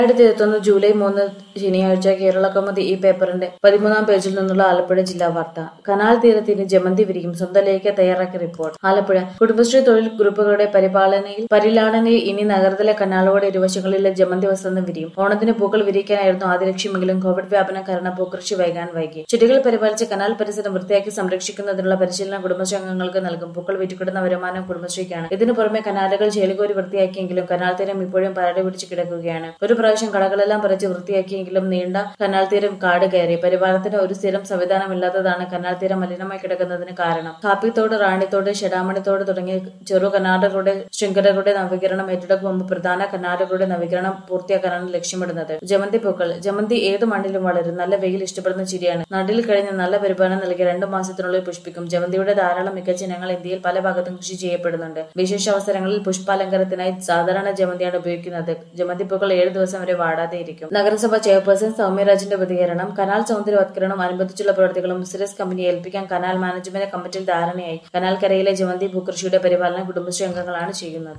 രണ്ടായിരത്തി ഇരുപത്തൊന്ന് ജൂലൈ മൂന്ന് ശനിയാഴ്ച കേരള കൗമുദി ഈ പേപ്പറിന്റെ പതിമൂന്നാം പേജിൽ നിന്നുള്ള ആലപ്പുഴ ജില്ലാ വാർത്ത കനാൽ തീരത്തിന് ജമന്തി വിരിയും സ്വന്തം ലേഖ തയ്യാറാക്കിയ റിപ്പോർട്ട് ആലപ്പുഴ കുടുംബശ്രീ തൊഴിൽ ഗ്രൂപ്പുകളുടെ പരിപാലനയിൽ പരിലാളനയിൽ ഇനി നഗരത്തിലെ കനാലുകളുടെ ഇരുവശങ്ങളിലെ ജമന്തി വസന്തം വിരിയും ഓണത്തിന് പൂക്കൾ വിരിക്കാനായിരുന്നു ആദ്യ ലക്ഷ്യമെങ്കിലും കോവിഡ് വ്യാപനം കാരണം പൂക്കൃഷി വൈകാൻ വൈകി ചെടികൾ പരിപാലിച്ച് കനാൽ പരിസരം വൃത്തിയാക്കി സംരക്ഷിക്കുന്നതിനുള്ള പരിശീലനം കുടുംബശ്രീ അംഗങ്ങൾക്ക് നൽകും പൂക്കൾ വിറ്റുകിടുന്ന വരുമാനം കുടുംബശ്രീക്കാണ് ഇതിനു പുറമെ കനാലുകൾ ചേലികോരി വൃത്തിയാക്കിയെങ്കിലും കനാൽ തീരം ഇപ്പോഴും പരടി പിടിച്ച് കിടക്കുകയാണ് ഒരു പ്രാവശ്യം കടകളെല്ലാം പറിച്ച് വൃത്തിയാക്കിയെങ്കിലും നീണ്ട കനാൽ തീരം കാട് കയറി പരിപാലനത്തിന് ഒരു സ്ഥിരം സംവിധാനമില്ലാത്തതാണ് കനാൽ തീരം മലിനമായി കിടക്കുന്നതിന് കാരണം കാപ്പിത്തോട് റാണിത്തോട് ഷെടാമണിത്തോട് തുടങ്ങിയ ചെറു കനാലുകളുടെ ശൃംഖലകളുടെ നവീകരണം ഏറ്റെടുക്കും മുമ്പ് പ്രധാന കനാലുകളുടെ നവീകരണം പൂർത്തിയാക്കാനാണ് ലക്ഷ്യമിടുന്നത് ജമന്തി പൂക്കൾ ജമന്തി ഏത് മണ്ണിലും വളരും നല്ല വെയിൽ ഇഷ്ടപ്പെടുന്ന ചിരിയാണ് നടിൽ കഴിഞ്ഞ് നല്ല പരിപാലനം നൽകി രണ്ടു മാസത്തിനുള്ളിൽ പുഷ്പിക്കും ജമന്തിയുടെ ധാരാളം മികച്ച ഇനങ്ങൾ ഇന്ത്യയിൽ പല ഭാഗത്തും കൃഷി ചെയ്യപ്പെടുന്നുണ്ട് വിശേഷ അവസരങ്ങളിൽ പുഷ്പാലങ്കാരത്തിനായി സാധാരണ ജമന്തിയാണ് ഉപയോഗിക്കുന്നത് ജമന്തി പൂക്കൾ ഏഴ് ദിവസം വരെ വാടാതെ ഇരിക്കും നഗരസഭ ചെയർപേഴ്സൺ സൗമ്യരാജിന്റെ പ്രതികരണം കനാൽ സൗന്ദര്യവത്കരണം അനുബന്ധിച്ചുള്ള പ്രവർത്തികളും മുസിറസ് കമ്പനിയെ ഏൽപ്പിക്കാൻ കനാൽ മാനേജ്മെന്റ് കമ്മിറ്റിയിൽ ധാരണയായി കനാൽ കരയിലെ ജമന്തി ഭൂകൃഷിയുടെ പരിപാലനം കുടുംബശ്രീ അംഗങ്ങളാണ് ചെയ്യുന്നത്